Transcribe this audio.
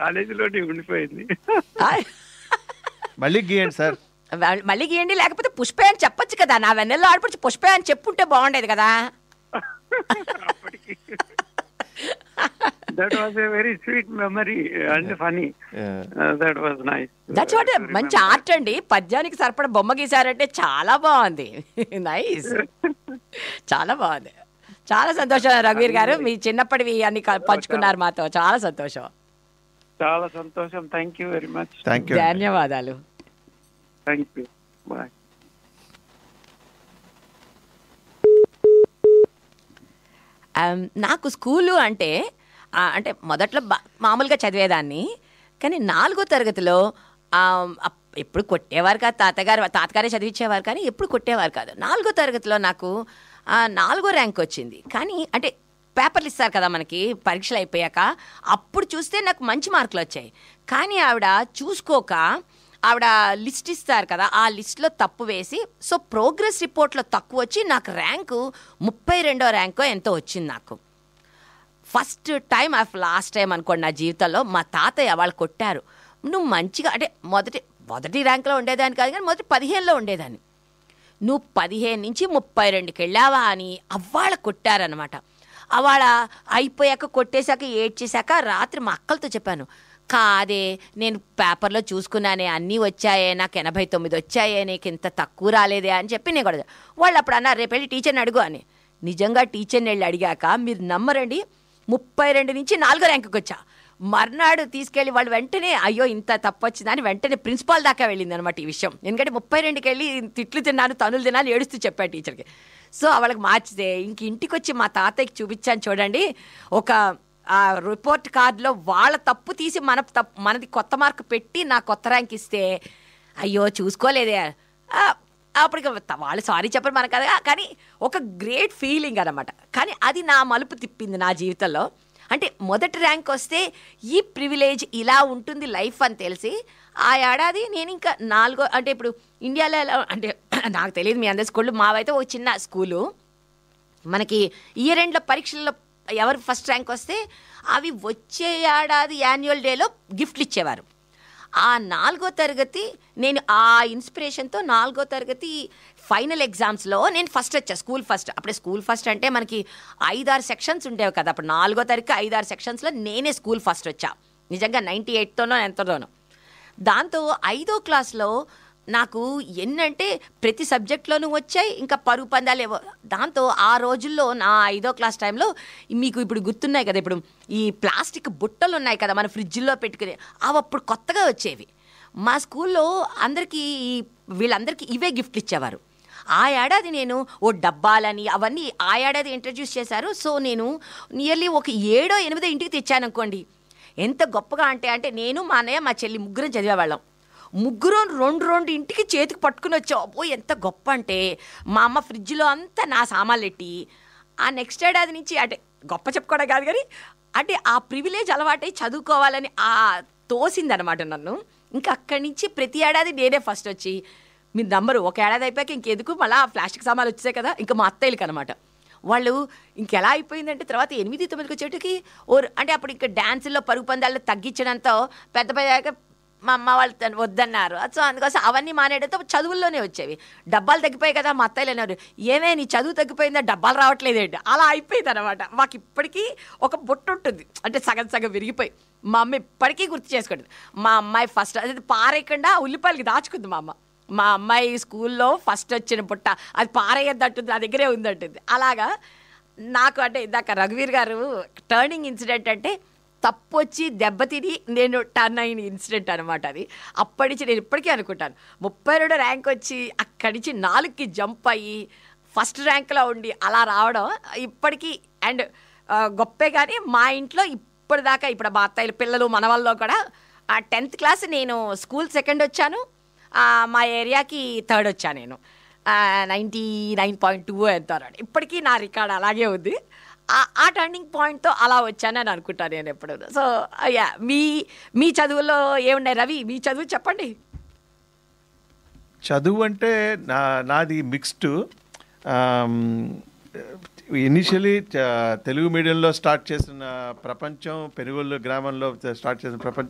కాలేజీలోనే ఉండిపోయింది ఆయ్. మళ్ళీ గీయండి సార్ మళ్ళీ- మళ్ళీ గీయండి లేకపోతే పుష్పే అని చెప్పొచ్చు కదా నా వెన్నెల్లో ఆడపడిచి పుష్పే అని చెప్పుంటే బాగుండేది కదా అప్పటికి that was a very sweet memory and funny that was nice that's what మంచి ఆర్ట్ అండి పద్యానికి సరిపడ బొమ్మ గీసారంటే చాలా బాగుంది నైస్ చాలా బాగుంది చాలా సంతోషం రఘువీర్ గారు మీ చిన్నప్పటివి అన్ని క- పంచుకున్నారు మాతో చాలా సంతోషం చాలా సంతోషం thank you very much thank you ధన్యవాదాలు థ్యాంక్ యూ బాయ్ ఆమ్, నాకు స్కూలు అంటే ఆ, అంటే మొదట్లో బా- మామూలుగా చదివేదాన్ని కానీ నాలుగో తరగతిలో ఆమ్, అప్- ఎప్పుడు కొట్టేవారు కాదు తాతగారు తాతగారే చదివించేవారు కానీ ఎప్పుడు కొట్టేవారు కాదు నాలుగో తరగతిలో నాకు ఆ, నాలుగో ర్యాంక్ వచ్చింది కానీ అంటే పేపర్లు ఇస్తారు కదా మనకి పరీక్షలు అయిపోయాక అప్పుడు చూస్తే నాకు మంచి మార్కులు వచ్చాయి కానీ ఆవిడ చూసుకోక ఆవిడ లిస్ట్ ఇస్తారు కదా ఆ లిస్ట్లో తప్పు వేసి సో ప్రోగ్రెస్ రిపోర్ట్లో తక్కువ వచ్చి నాకు ర్యాంకు ముప్పై రెండో ర్యాంకో ఎంతో వచ్చింది నాకు first time of last time అనుకోండి నా జీవితంలో మా తాతయ్య వాళ్ళు కొట్టారు నువ్వు మంచిగా అంటే మొదటి మొదటి ర్యాంక్లో ఉండేదాన్ని కాదు కానీ మొదటి పదిహేనులో ఉండేదాన్ని నువ్వు పదిహేను నుంచి ముప్పై రెండుకి వెళ్ళావా అని అవ్వాళ్ళ కొట్టారనమాట అవాళ అయిపోయాక కొట్టేశాక ఏడ్చేశాక రాత్రి మా అక్కలతో చెప్పాను కాదే నేను పేపర్లో చూసుకున్నానే అన్నీ వచ్చాయే నాకు ఎనభై తొమ్మిది వచ్చాయే నీకు ఇంత తక్కువ రాలేదే అని చెప్పి నేను కూడా వాళ్ళు అప్పుడు అన్నారు రేపు వెళ్ళి టీచర్ని అడుగు అని నిజంగా టీచర్ని వెళ్ళి అడిగాక మీరు నమ్మరండి ముప్పై రెండు నుంచి నాలుగో ర్యాంకుకి వచ్చా మర్నాడు తీసుకెళ్ళి వాళ్ళు వెంటనే అయ్యో ఇంత తప్పు వచ్చిందని వెంటనే ప్రిన్సిపాల్ దాకా వెళ్ళింది అనమాట ఈ విషయం ఎందుకంటే ముప్పై రెండుకి వెళ్ళి తిట్లు తిన్నాను తనులు తిన్నాను ఏడుస్తూ చెప్పాడు టీచర్కి సో వాళ్ళకి మార్చితే ఇంక ఇంటికి వచ్చి మా తాతయ్యకి చూపించాను చూడండి ఒక ఆ రిపోర్ట్ కార్డులో వాళ్ళ తప్పు తీసి మన తప్పు మనది కొత్త మార్కు పెట్టి నా కొత్త ర్యాంక్ ఇస్తే అయ్యో చూసుకోలేదే ఆ, అప్పటికి వాళ్ళు సారీ చెప్పరు మనకు కదా కానీ ఒక గ్రేట్ ఫీలింగ్ అనమాట కానీ అది నా మలుపు తిప్పింది నా జీవితంలో అంటే మొదటి ర్యాంక్ వస్తే ఈ ప్రివిలేజ్ ఇలా ఉంటుంది లైఫ్ అని తెలిసి ఆ ఏడాది నేను ఇంకా నాలుగో అంటే ఇప్పుడు ఇండియాలో ఎలా అంటే నాకు తెలియదు మీ అందరి స్కూళ్ళు మావైతే ఒక చిన్న స్కూలు మనకి ఇయర్ ఎండ్లో పరీక్షల్లో ఎవరు ఫస్ట్ ర్యాంక్ వస్తే అవి వచ్చే ఏడాది యాన్యువల్ డేలో గిఫ్ట్లు ఇచ్చేవారు ఆ నాలుగో తరగతి నేను ఆ ఇన్స్పిరేషన్తో నాలుగో తరగతి ఫైనల్ ఎగ్జామ్స్లో నేను ఫస్ట్ వచ్చా స్కూల్ ఫస్ట్ అప్పుడే స్కూల్ ఫస్ట్ అంటే మనకి ఐదారు సెక్షన్స్ ఉండేవి కదా అప్పుడు నాలుగో తరగతి ఐదారు సెక్షన్స్లో నేనే స్కూల్ ఫస్ట్ వచ్చా నిజంగా నైంటీ ఎయిట్తోనో ఎంతతోనో దాంతో ఐదో క్లాస్లో నాకు ఎన్నంటే ప్రతి సబ్జెక్ట్లోనూ వచ్చాయి ఇంకా పరుగు పందాలు ఏవో దాంతో ఆ రోజుల్లో నా ఐదో క్లాస్ టైంలో మీకు ఇప్పుడు గుర్తున్నాయి కదా ఇప్పుడు ఈ ప్లాస్టిక్ బుట్టలు ఉన్నాయి కదా మన ఫ్రిడ్జ్లో పెట్టుకునే అవి అప్పుడు కొత్తగా వచ్చేవి మా స్కూల్లో అందరికీ ఈ వీళ్ళందరికీ ఇవే గిఫ్ట్లు ఇచ్చేవారు ఆ ఏడాది నేను ఓ డబ్బాలని అవన్నీ ఆ ఏడాది ఇంట్రడ్యూస్ చేశారు సో నేను నియర్లీ ఒక ఏడో ఎనిమిదో ఇంటికి తెచ్చాను అనుకోండి ఎంత గొప్పగా అంటే అంటే నేను మా అన్నయ్య మా చెల్లి ముగ్గురం చదివేవాళ్ళం ముగ్గురు రెండు రెండు ఇంటికి చేతికి పట్టుకుని వచ్చావు అబ్బో ఎంత గొప్ప అంటే మా అమ్మ ఫ్రిడ్జ్లో అంతా నా సామాన్లు ఎట్టి ఆ నెక్స్ట్ ఏడాది నుంచి అంటే గొప్ప చెప్పుకోవడం కాదు కానీ అంటే ఆ ప్రివిలేజ్ అలవాటై చదువుకోవాలని ఆ తోసిందనమాట నన్ను ఇంకా అక్కడి నుంచి ప్రతి ఏడాది నేనే ఫస్ట్ వచ్చి మీరు నంబరు ఒక ఏడాది అయిపోయాక ఇంకెందుకు మళ్ళీ ఆ ప్లాస్టిక్ సామాన్లు వచ్చాయి కదా ఇంకా మా అత్తయ్యలకి అనమాట వాళ్ళు ఇంకెలా అయిపోయిందంటే తర్వాత ఎనిమిది తొమ్మిదికి వచ్చేటికి ఓ అంటే అప్పుడు ఇంకా డ్యాన్సుల్లో పరుగు పందాల్లో తగ్గించడంతో పెద్ద పెద్ద మా అమ్మ వాళ్ళు తను వద్దన్నారు సో అందుకోసం అవన్నీ మానేయడంతో చదువుల్లోనే వచ్చేవి డబ్బాలు తగ్గిపోయాయి కదా మా అత్తయ్యలు అన్నారు ఏమే నీ చదువు తగ్గిపోయిందా డబ్బాలు రావట్లేదేంటి అలా అయిపోయింది అనమాట మాకు ఇప్పటికీ ఒక బొట్టు ఉంటుంది అంటే సగం సగం విరిగిపోయి మా అమ్మ ఇప్పటికీ గుర్తు చేసుకుంటుంది మా అమ్మాయి ఫస్ట్ అది పారేయకుండా ఉల్లిపాయలకి దాచుకుంది మా అమ్మ మా అమ్మాయి స్కూల్లో ఫస్ట్ వచ్చిన పుట్ట అది పారేయద్దంటుంది నా దగ్గరే ఉందంటుంది అలాగా నాకు అంటే ఇందాక రఘువీర్ గారు టర్నింగ్ ఇన్సిడెంట్ అంటే తప్పు వచ్చి దెబ్బతిని నేను టర్న్ అయిన ఇన్సిడెంట్ అనమాట అది అప్పటి నుంచి నేను ఇప్పటికీ అనుకుంటాను ముప్పై రెండు ర్యాంక్ వచ్చి అక్కడి నుంచి నాలుగుకి జంప్ అయ్యి ఫస్ట్ ర్యాంక్లో ఉండి అలా రావడం ఇప్పటికీ అండ్ గొప్పే కానీ మా ఇంట్లో ఇప్పటిదాకా ఇప్పుడు మా అత్తయ్యలు పిల్లలు మనవాళ్ళలో కూడా ఆ టెన్త్ క్లాస్ నేను స్కూల్ సెకండ్ వచ్చాను ఆ, మా ఏరియాకి థర్డ్ వచ్చా నేను నైంటీ నైన్ పాయింట్ టూ ఎంత ఇప్పటికీ నా రికార్డ్ అలాగే ఉంది ఆ- ఆ టర్నింగ్ పాయింట్తో అలా వచ్చానని అనుకుంటాను నేను ఎప్పుడు సో యా మీ మీ చదువుల్లో ఏమున్నాయి రవి మీ చదువు చెప్పండి చదువు అంటే నా నాది మిక్స్డ్ ఇనిషియలీ తెలుగు మీడియంలో స్టార్ట్ చేసిన ప్రపంచం పెనుగోలు గ్రామంలో స్టార్ట్ చేసిన ప్రపంచం